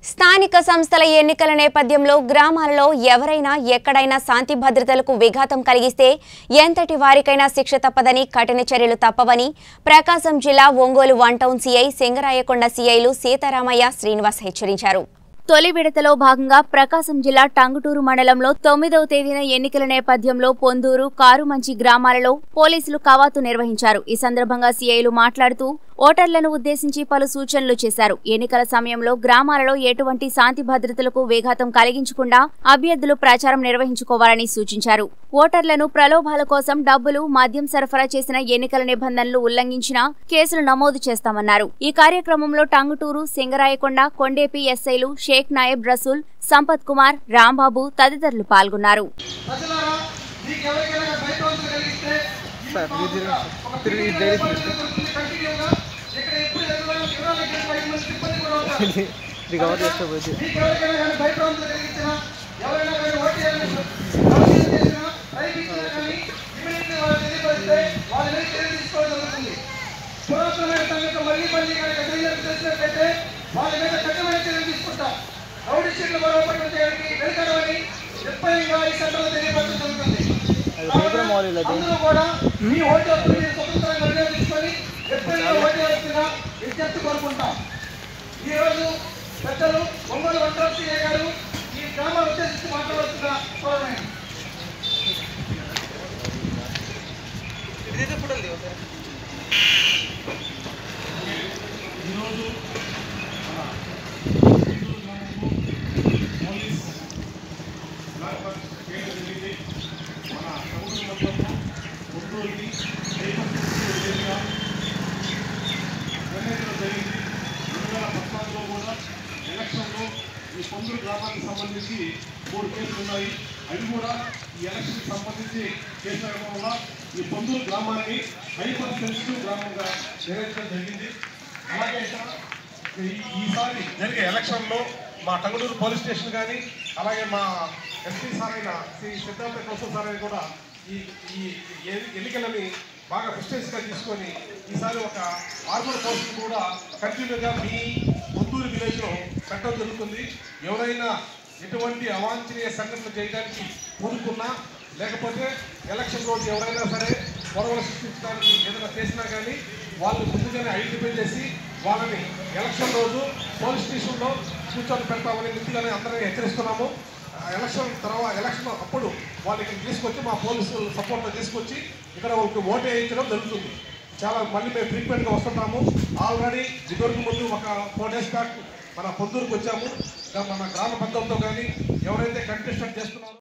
స్థానిక సంస్థల ఎన్నికల నేపథ్యంలో గ్రామాలలో ఎవరైనా ఎక్కడైనా శాంతి భద్రతలకు విఘాతం కలిగిస్తే ఎంతటి వారికైనా శిక్ష తప్పదని కఠిన చర్యలు తప్పవని ప్రకాశం జిల్లా Ongole one town CI Singarayakonda సీఐలు సీతారామయ్య శ్రీనివాస్ హెచ్చరించారు తొలి విడతలో భాగంగా ప్రకాశం జిల్లా టంగుటూరు మండలంలో తొమ్మిదవ తేదీన ఎన్నికల నేపథ్యంలో పొందూరు కారుమంచి గ్రామాలలో పోలీసులు కవాతు నిర్వహించారు ఈ సందర్భంగా సీఐలు మాట్లాడుతూ ఓటర్లను ఉద్దేశించి పలు సూచనలు చేశారు ఎన్నికల సమయంలో గ్రామాలలో ఎటువంటి శాంతి భద్రతలకు వేఘాతం కలిగించకుండా అభ్యర్థులు ప్రచారం నిర్వహించుకోవాలని సూచించారు ఓటర్లను ప్రలోభాల కోసం డబ్బులు మద్యం సరఫరా చేసిన ఎన్నికల నిబంధనలు ఉల్లంఘించిన కేసులు నమోదు చేస్తామన్నారు ఈ కార్యక్రమంలో టంగుటూరు సింగరాయకొండ కొండేపి ఎస్ఐలు షేక్ నాయబ్ రసూల్ సంపత్ కుమార్ రాంబాబు తదితరులు పాల్గొన్నారు ప్రజలారా మీకు ఎవరికైనా భయభ్రాంతులు కలిగిస్తే సార్ ఇది తిరిగి ఇది డైరీ తీసుకో. కంటిన్యూగా ఇక్కడ ఎప్పుడు ఎదురు ఇరవై ఐదు మంది సిబ్బంది కూడా ఉంటారు ఇది ఇది కవర్ చేస్తే పోయింది మీకు ఎవరికైనా కానీ భయభ్రాంతులు కలిగించినా ఎవరైనా కానీ ఓటు చేయాలని ఆలోచన చేసినా ప్రయత్నించినా కానీ ఇమీడియట్లీ వాళ్ళు తెలియపరిస్తే వాళ్ళ మీద చర్య తీసుకోవడం జరుగుతుంది పురాతనమైన సంగతి మళ్ళీ మళ్ళీ కనుక తెలియజేసి తెలిసినట్లయితే వాళ్ళ మీద కఠినమైన చర్యలు తీసుకుంటాం రౌడీ షీట్లు బలోపేతం చేయడానికి వెనుకడమని నిర్భయంగా ఈ సందర్భంలో తెలియపరచడం జరుగుతుంది అది పేపర్ మోడల్ అది అందరూ కూడా మీ ఓటు హక్కు మీరు స్వతంత్రంగా వినియోగించుకొని ఎప్పుడైనా ఓటు వేయాల్సిన విజ్ఞప్తి కోరుకుంటాం ఈ రోజు పెద్దలు ఒంగోలు వంటరసీయ గారు ఈ గ్రామాన్ని ఉద్దేశించి మాట్లాడుతున్న కోరమే ఎన్నికలు జరిగింది రెండు వేల పద్నాలుగులో కూడా ఎలక్షన్లో ఈ పొందూరు గ్రామానికి సంబంధించి మూడు కేసులు ఉన్నాయి అవి కూడా ఈ ఎలక్షన్కి సంబంధించి కేసులు అవ్వడం వల్ల ఈ పొందూరు గ్రామాన్ని హైపర్ సెన్సిటివ్ గ్రామంగా నిర్వహించడం జరిగింది అలాగే ఇక్కడ ఈ- ఈసారి జరిగే ఎలక్షన్లో మా టంగుడూరు పోలీస్ స్టేషన్ కానీ అలాగే మా ఎస్పీ సార్ అయిన శ్రీ సిద్ధార్థ కౌశల్ సార్ అయిన కూడా ఈ ఈ ఎ- ఎన్నికలని బాగా ప్రిస్టేజ్గా తీసుకొని ఈసారి ఒక ఆర్మర్ పోస్ట్ కూడా కంటిన్యూగా మీ పొత్తూరు విలేజ్లో పెట్టడం జరుగుతుంది ఎవరైనా ఎటువంటి అవాంఛనీయ సంఘటనలు చేయడానికి పూనుకున్నా లేకపోతే ఎలక్షన్ రోజు ఎవరైనా సరే గొడవలు సృష్టించడానికి ఏదైనా చేసినా కానీ వాళ్ళు ముందుగానే ఐడెంటిఫై చేసి వాళ్ళని ఎలక్షన్ రోజు పోలీస్ స్టేషన్లో కూర్చొని పెడతామని ముందుగానే అందరినీ హెచ్చరిస్తున్నాము ఆ ఎలక్షన్ తర్వాత ఎలక్షన్ అప్పుడు వాళ్ళకి తీసుకొచ్చి మా పోలీసులు సపోర్ట్లో తీసుకొచ్చి ఇక్కడ వాళ్ళకి ఓటు వేయించడం జరుగుతుంది చాలా మళ్ళీ మేము ఫ్రీక్వెంట్గా వస్తుంటాము ఆల్రెడీ ఇదివరకు ముందు ఒక ఫోర్ డేస్ బ్యాక్ మన పొందూరుకు వచ్చాము ఇంకా మన గ్రామ పెద్దలతో కానీ ఎవరైతే కంటెస్టెంట్ చేస్తున్నారో